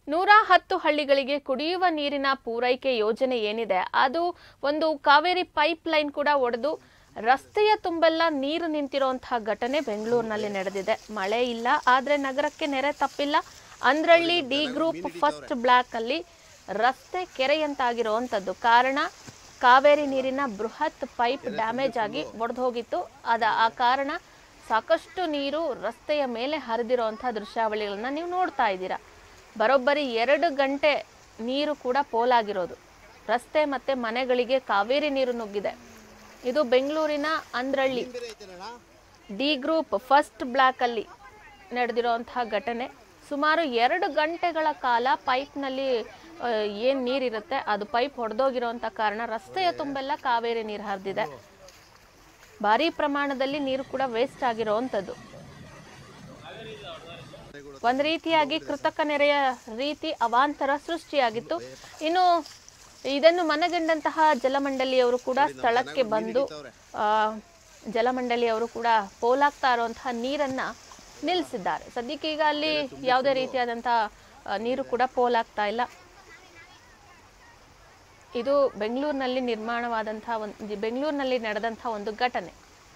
ನೂರ ಹತ್ತು ಹಳ್ಳಿಗಳಿಗೆ ಕುಡಿಯುವ ನೀರಿನ ಪೂರೈಕೆ ಯೋಜನೆ ಏನಿದೆ ಅದು ಒಂದು ಕಾವೇರಿ ಪೈಪ್ ಲೈನ್ ಕೂಡ ಒಡೆದು ರಸ್ತೆಯ ತುಂಬೆಲ್ಲ ನೀರು ನಿಂತಿರುವಂತಹ ಘಟನೆ ಬೆಂಗಳೂರಿನಲ್ಲಿ ನಡೆದಿದೆ ಮಳೆ ಇಲ್ಲ ಆದ್ರೆ ನಗರಕ್ಕೆ ನೆರೆ ತಪ್ಪಿಲ್ಲ Andrahalli D group first block ಅಲ್ಲಿ ರಸ್ತೆ ಕೆರೆಯಂತಾಗಿರುವಂತದ್ದು ಕಾರಣ ಕಾವೇರಿ ನೀರಿನ ಬೃಹತ್ ಪೈಪ್ ಡ್ಯಾಮೇಜ್ ಆಗಿ ಒಡೆದು ಹೋಗಿತ್ತು ಅದ ಆ ಕಾರಣ ಸಾಕಷ್ಟು ನೀರು ರಸ್ತೆಯ ಮೇಲೆ ಹರಿದಿರುವಂತಹ ದೃಶ್ಯಾವಳಿಗಳನ್ನ ನೀವು ನೋಡ್ತಾ ಇದ್ದೀರಾ ಬರೋಬ್ಬರಿ ಎರಡು ಗಂಟೆ ನೀರು ಕೂಡ ಪೋಲಾಗಿರೋದು ರಸ್ತೆ ಮತ್ತೆ ಮನೆಗಳಿಗೆ ಕಾವೇರಿ ನೀರು ನುಗ್ಗಿದೆ ಇದು ಬೆಂಗಳೂರಿನ Andrahalli D group first block ಅಲ್ಲಿ ನಡೆದಿರುವಂತಹ ಘಟನೆ ಸುಮಾರು ಎರಡು ಗಂಟೆಗಳ ಕಾಲ ಪೈಪ್ನಲ್ಲಿ ಏನು ನೀರಿರುತ್ತೆ ಅದು ಪೈಪ್ ಹೊಡೆದೋಗಿರೋಂಥ ಕಾರಣ ರಸ್ತೆಯ ತುಂಬೆಲ್ಲ ಕಾವೇರಿ ನೀರು ಹರಿದಿದೆ ಭಾರಿ ಪ್ರಮಾಣದಲ್ಲಿ ನೀರು ಕೂಡ ವೇಸ್ಟ್ ಆಗಿರೋವಂಥದ್ದು ಒಂದು ರೀತಿಯಾಗಿ ಕೃತಕ ನೆರೆಯ ರೀತಿ ಅವಾಂತರ ಸೃಷ್ಟಿಯಾಗಿತ್ತು ಇನ್ನು ಇದನ್ನು ಮನಗಂಡಂತಹ ಜಲಮಂಡಳಿಯವರು ಕೂಡ ಸ್ಥಳಕ್ಕೆ ಬಂದು ಆ, ಜಲಮಂಡಳಿಯವರು ಕೂಡ ಪೋಲಾಗ್ತಾ ಇರುವಂತಹ ನೀರನ್ನ ನಿಲ್ಲಿಸಿದ್ದಾರೆ ಸದ್ಯಕ್ಕೆ ಈಗ ಅಲ್ಲಿ ಯಾವುದೇ ರೀತಿಯಾದಂತಹ ಆ, ನೀರು ಕೂಡ ಪೋಲಾಗ್ತಾ ಇಲ್ಲ ಇದು ಬೆಂಗಳೂರಿನಲ್ಲಿ ನಿರ್ಮಾಣವಾದಂತಹ ಒಂದು ಬೆಂಗಳೂರಿನಲ್ಲಿ ನಡೆದಂತಹ ಒಂದು ಘಟನೆ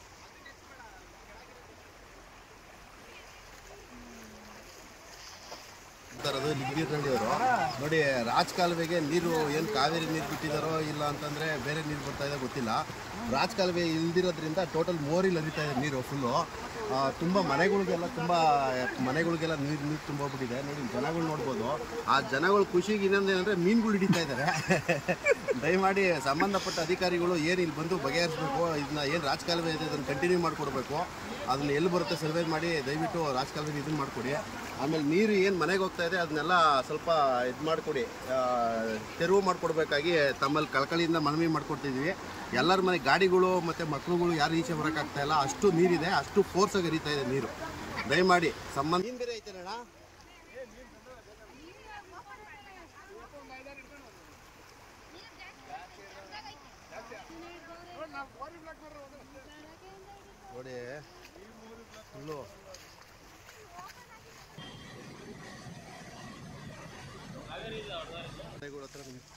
ಇರೋದು ಲಿಂಗೀರ್ನಳ್ಳಿ ಅವರು ನೋಡಿ ರಾಜ್ ಕಾಲುವೆಗೆ ನೀರು ಏನು ಕಾವೇರಿ ನೀರು ಬಿಟ್ಟಿದಾರೋ ಇಲ್ಲ ಅಂತಂದ್ರೆ ಬೇರೆ ನೀರು ಬರ್ತಾ ಇದೆ ಗೊತ್ತಿಲ್ಲ ರಾಜ್ ಕಾಲುವೆ ಇಲ್ದಿರೋದ್ರಿಂದ ಟೋಟಲ್ ಮೋರಿಲ್ ಹರಿತಾ ಇದೆ ನೀರು ಫುಲ್ಲು ತುಂಬ ಮನೆಗಳಿಗೆಲ್ಲ ತುಂಬ ಮನೆಗಳಿಗೆಲ್ಲ ನೀರು ನೀರು ತುಂಬೋಗ್ಬಿಟ್ಟಿದೆ ನೋಡಿ ಜನಗಳು ನೋಡ್ಬೋದು ಆ ಜನಗಳ ಖುಷಿಗೆ ಇನ್ನೊಂದೇನೆಂದರೆ ಮೀನುಗಳು ಹಿಡಿತಾ ಇದ್ದಾರೆ ದಯಮಾಡಿ ಸಂಬಂಧಪಟ್ಟ ಅಧಿಕಾರಿಗಳು ಏನು ಇಲ್ಲಿ ಬಂದು ಬಗೆಹರಿಸ್ಬೇಕು ಇದನ್ನ ಏನು ರಾಜ್ ಕಾಲುವೆ ಇದೆ ಅದನ್ನು ಕಂಟಿನ್ಯೂ ಮಾಡಿಕೊಡ್ಬೇಕು ಅದನ್ನ ಎಲ್ಲಿ ಬರುತ್ತೆ ಸರ್ವೆ ಮಾಡಿ ದಯವಿಟ್ಟು ರಾಜ್ ಕಾಲುವೆಗೆ ಇದನ್ನು ಮಾಡಿಕೊಡಿ ಆಮೇಲೆ ನೀರು ಏನು ಮನೆಗೆ ಹೋಗ್ತಾ ಇದೆ ಅದನ್ನೆಲ್ಲ ಸ್ವಲ್ಪ ಇದು ಮಾಡಿಕೊಡಿ ತೆರವು ಮಾಡಿಕೊಡ್ಬೇಕಾಗಿ ತಮ್ಮಲ್ಲಿ ಕಳಕಳಿಯಿಂದ ಮನವಿ ಮಾಡ್ಕೊಡ್ತಿದ್ವಿ ಎಲ್ಲರ ಮನೆ ಗಾಡಿಗಳು ಮತ್ತು ಮಕ್ಕಳುಗಳು ಯಾರು ಈಚೆ ಬರೋಕ್ಕಾಗ್ತಾ ಇಲ್ಲ ಅಷ್ಟು ನೀರಿದೆ ಅಷ್ಟು ಫೋರ್ಸಾಗಿ ಹರಿತಾ ಇದೆ ನೀರು ದಯಮಾಡಿ ಸಂಬಂಧ ನೀನು ಬೇರೆ ಐತೇನಣ್ಣ ನೋಡಿ ಫುಲ್ಲು ಮನೆಗಳ ಹತ್ರ